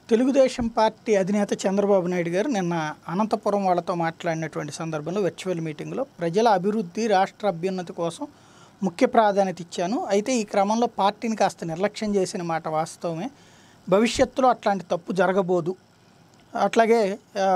Telugu Desam party అధినేత చంద్రబాబు నాయుడు గారు నిన్న అనంతపురం వాళ్ళతో మాట్లాడినటువంటి సందర్భంలో వర్చువల్ మీటింగ్లో ప్రజల అభివృద్ధి రాష్ట్ర అభ్యున్నతి కోసం ముఖ్య ప్రాధాన్యత ఇచ్చాను అయితే ఈ క్రమంలో పార్టీని కాస్త నిర్లక్ష్యం చేసిన మాట వాస్తవమే భవిష్యత్తులో అట్లాంటి తప్పు జరగబోదు అట్లాగే ఆ,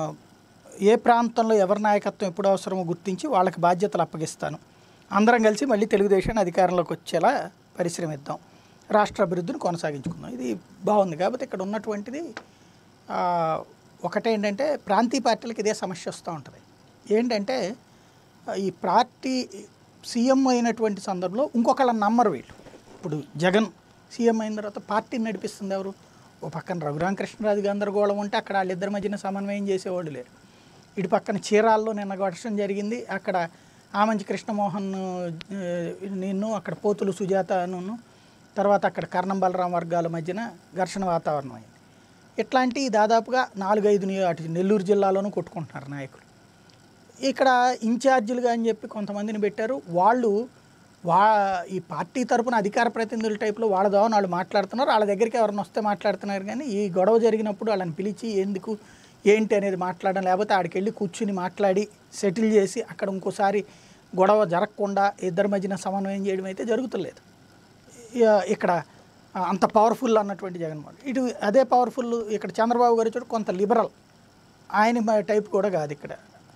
ఏ ప్రాంతంలో ఎవరి నాయకత్వం ఎప్పుడు అవసరమో గుర్తించి వాళ్ళకి బాధ్యతలు అప్పగిస్తాను అందరం కలిసి మళ్ళీ తెలుగుదేశాన్ని అధికారంలోకి వచ్చేలా పరిశ్రమిద్దాం రాష్ట్ర అభివృద్ధిని కొనసాగించుకుందాం ఇది బాగుంది కాబట్టి ఇక్కడ ఉన్నటువంటిది ఆ, ఒకటే ఏంటంటే ప్రాంతీయ పార్టీలకు ఇదే సమస్య వస్తూ ఉంటుంది ఏంటంటే ఆ, ఈ పార్టీ సీఎం అయినటువంటి సందర్భంలో ఇంకొకళ్ళ నమ్మరు వీళ్ళు ఇప్పుడు జగన్ సీఎం అయిన తర్వాత పార్టీని నడిపిస్తుంది ఎవరు ఓ పక్కన రఘురామకృష్ణరాజు గందరగోళం ఉంటే అక్కడ వాళ్ళిద్దరి మధ్యన సమన్వయం చేసేవాళ్ళు లేరు ఇటు పక్కన చీరాల్లో నిన్న ఘర్షణ జరిగింది అక్కడ ఆమంచి కృష్ణమోహన్ ఆ, నిన్ను అక్కడ పోతులు సుజాతను తర్వాత అక్కడ కర్ణం బలరాం వర్గాల మధ్యన ఘర్షణ వాతావరణం అయింది ఇట్లాంటి దాదాపుగా నాలుగైదు నియో- అటు నెల్లూరు జిల్లాలోనూ కొట్టుకుంటున్నారు నాయకులు ఇక్కడ ఇన్ఛార్జీలుగా అని చెప్పి కొంతమందిని పెట్టారు వాళ్ళు వా ఈ పార్టీ తరపున అధికార ప్రతినిధుల టైప్లో వాళ్ళ ద్వారా వాళ్ళు మాట్లాడుతున్నారు వాళ్ళ దగ్గరికి ఎవరైనా వస్తే మాట్లాడుతున్నారు కానీ ఈ గొడవ జరిగినప్పుడు వాళ్ళని పిలిచి ఎందుకు ఏంటి అనేది మాట్లాడడం లేకపోతే ఆడికి వెళ్ళి కూర్చుని మాట్లాడి సెటిల్ చేసి అక్కడ ఇంకోసారి గొడవ జరగకుండా ఇద్దరి మధ్యన సమన్వయం చేయడం అయితే జరుగుతలేదు ఇక ఇక్కడ ఆ, అంత పవర్ఫుల్ అన్నటువంటి జగన్మోహన్ ఇటు అదే పవర్ఫుల్ ఇక్కడ చంద్రబాబు గారి చోటు కొంత లిబరల్ ఆయన మ- టైప్ కూడా కాదు ఇక్కడ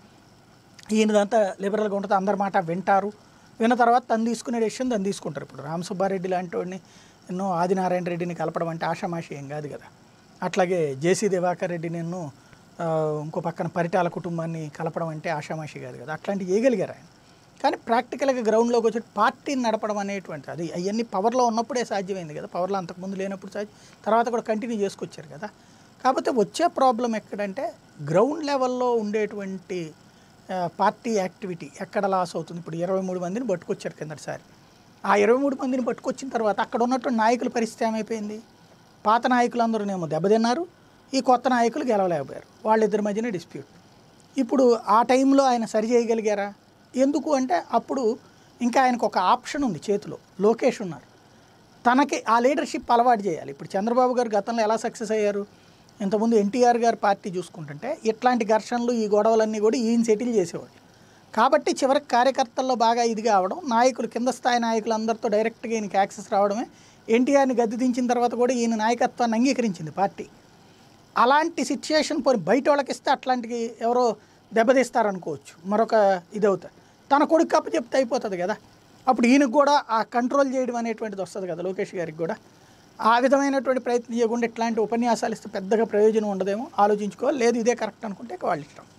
ఈయనదంతా లిబరల్గా ఉంటుంది అందరి మాట వింటారు విన్న తర్వాత తను తీసుకునే డెసిషన్ తను తీసుకుంటారు ఇప్పుడు రామ్ సుబ్బారెడ్డి లాంటి వాడిని ఎన్నో ఆదినారాయణ రెడ్డిని కలపడం అంటే ఆషామాషి ఏం కాదు కదా అట్లాగే జేసీ దివాకర్ రెడ్డిని ఎన్నో ఆ, ఇంకో పక్కన పరిటాల కుటుంబాన్ని కలపడం అంటే ఆషామాషి కాదు కదా అట్లాంటివి వేయగలిగారు ఆయన కానీ ప్రాక్టికల్గా గ్రౌండ్లోకి వచ్చి పార్టీని నడపడం అనేటువంటి అది అవన్నీ పవర్లో ఉన్నప్పుడే సాధ్యమైంది కదా పవర్లో అంతకుముందు లేనప్పుడు సాధ్యం తర్వాత కూడా కంటిన్యూ చేసుకొచ్చారు కదా కాకపోతే వచ్చే ప్రాబ్లం ఎక్కడంటే గ్రౌండ్ లెవెల్లో ఉండేటువంటి ఆ, పార్టీ యాక్టివిటీ ఎక్కడ లాస్ అవుతుంది ఇప్పుడు ఇరవై మూడు మందిని పట్టుకొచ్చారు కిందటిసారి ఆ ఇరవై మూడు మందిని పట్టుకొచ్చిన తర్వాత అక్కడ ఉన్నటువంటి నాయకుల పరిస్థితి ఏమైపోయింది పాత నాయకులందరూనేమో దెబ్బతిన్నారు ఈ కొత్త నాయకులు గెలవలేకపోయారు వాళ్ళిద్దరి మధ్యన డిస్ప్యూట్ ఇప్పుడు ఆ టైంలో ఆయన సరి చేయగలిగారా ఎందుకు అంటే అప్పుడు ఇంకా ఆయనకు ఒక ఆప్షన్ ఉంది చేతిలో లోకేష్ ఉన్నారు తనకి ఆ లీడర్షిప్ అలవాటు చేయాలి ఇప్పుడు చంద్రబాబు గారు గతంలో ఎలా సక్సెస్ అయ్యారు ఇంతకుముందు ఎన్టీఆర్ గారి పార్టీ చూసుకుంటుంటే ఇట్లాంటి ఘర్షణలు ఈ గొడవలన్నీ కూడా ఈయన సెటిల్ చేసేవాళ్ళు కాబట్టి చివరికి కార్యకర్తల్లో బాగా ఇది కావడం నాయకులు కింద స్థాయి నాయకులు అందరితో డైరెక్ట్గా ఈయనకి యాక్సెస్ రావడమే ఎన్టీఆర్ని గద్దె దించిన తర్వాత కూడా ఈయన నాయకత్వాన్ని అంగీకరించింది పార్టీ అలాంటి సిచ్యుయేషన్ పోయి బయట వాళ్ళకి ఇస్తే అట్లాంటివి ఎవరో దెబ్బతీస్తారనుకోవచ్చు మరొక ఇది అవుతుంది తన కొడుకు అప్పు చెప్తే అయిపోతుంది కదా అప్పుడు ఈయనకు కూడా ఆ కంట్రోల్ చేయడం అనేటువంటిది వస్తుంది కదా లోకేష్ గారికి కూడా ఆ విధమైనటువంటి ప్రయత్నం చేయకుండా ఇట్లాంటి ఉపన్యాసాలు ఇస్తే పెద్దగా ప్రయోజనం ఉండదేమో ఆలోచించుకోవాలి లేదు ఇదే కరెక్ట్ అనుకుంటే ఇక వాళ్ళ ఇష్టం